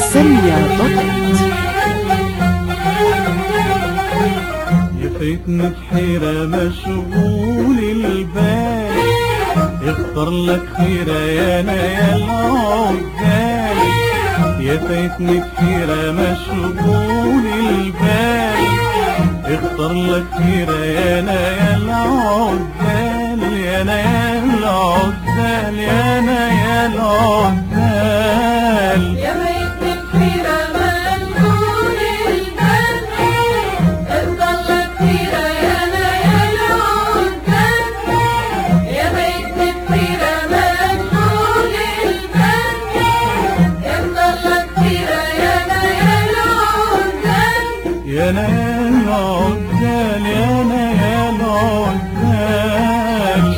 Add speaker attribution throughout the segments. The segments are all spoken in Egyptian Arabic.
Speaker 1: سامية دوت
Speaker 2: يفيتني بحيرة مشغول البال يختار لك خيرة يا يا العزال يفيتني بحيرة مشغول البال اختار لك خيرة يا يا العزال يا يا العزال يا يا العزال
Speaker 3: يا بيت الحيرة منقول البال افضل لك حيرة يا ليال عزال يا بيت الحيرة منقول البال افضل لك حيرة يا ليال عزال
Speaker 2: يا ليال عزال يا ليال عزال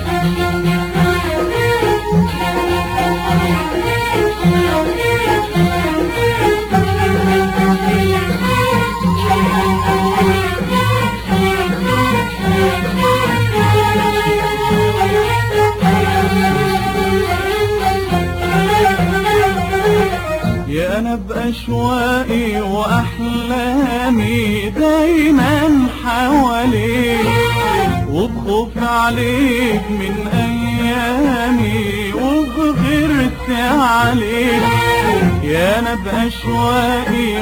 Speaker 2: يا انا باشواقي واحلامي دايما حواليك وبخوف عليك من ايامي وبغيرت عليك يا انا باشواقي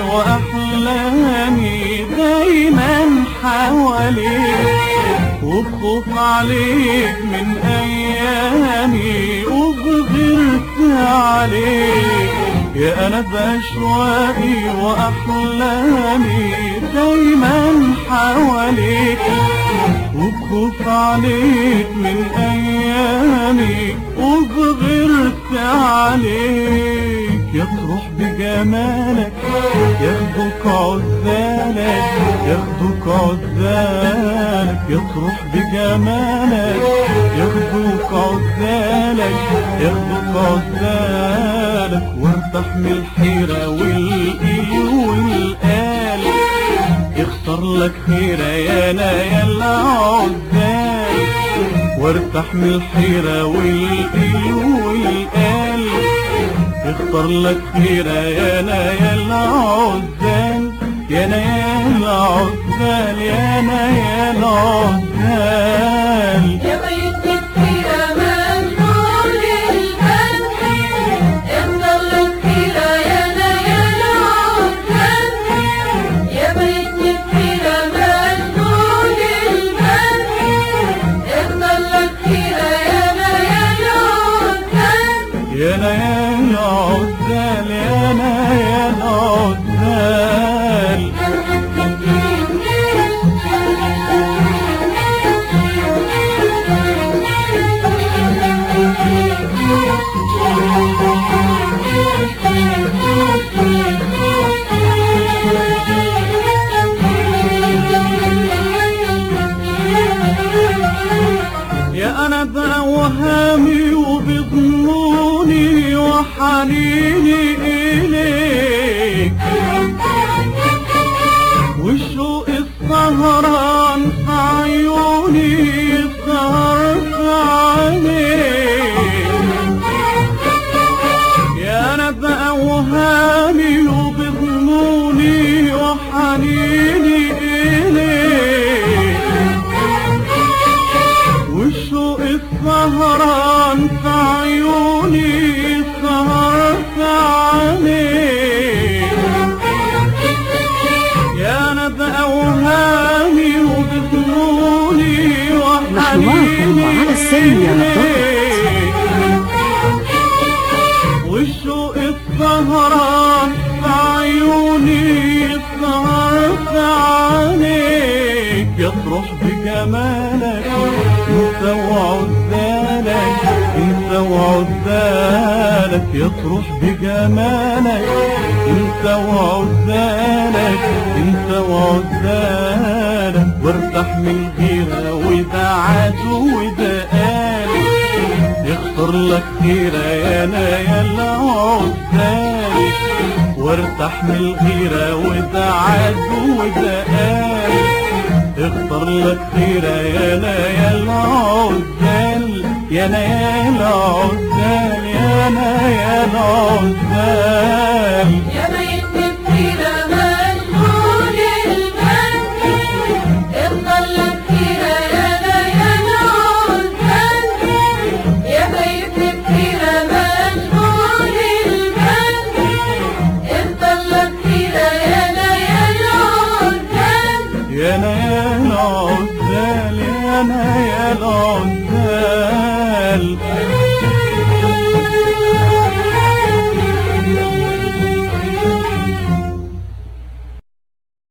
Speaker 2: واحلامي دايما حواليك وبخوف عليك من ايامي وبغيرت عليك يا انا باشواقي واحلامي دايما حواليك وبخوف عليك من ايامي وبغيرت عليك يطرح بجمالك ياخدك عزالك ياخدك عزالك يطرح بجمالك ياخدك عزالك ياخدك عزالك وارتاح من الحيرة والإي والقال يختار لك خيرة يا يا العزال وارتاح من الحيرة والإي والقال يختار لك خيرة يا يا العزال يا يا العزال يا يا العزال
Speaker 3: يا بيت الحيرة منقول البال افضل لك حيرة يا ليال عزال يا بيت الحيرة منقول البال افضل لك حيرة يا ليال عزال
Speaker 2: يا ليال عزال يا ليال عزال يا انا بأوهامي وبظنوني وحنيني اليك والشوق السهران في عيوني سهر في عينيك يا انا بأوهامي وبظنوني وحنيني اليك والشوق السهران في عيوني سهر في عينيك يا انا بأوهامي وبظنوني
Speaker 1: نحن معكم على السامية
Speaker 2: إليك. والشوق السهران في عيوني السهر في عينيك يطرح بجمالك انت وعزالك انت وعزالك يطرح بجمالك انت وعزالك انت وعزالك وارتاح من غيرة وده عدو وده قال يختار لك خيرة يا ليال عزال وارتاح من الغيرة وده عدو وده قال اختار لك خيرة يا ليال عزال يا ليال عزال يا ليال عزال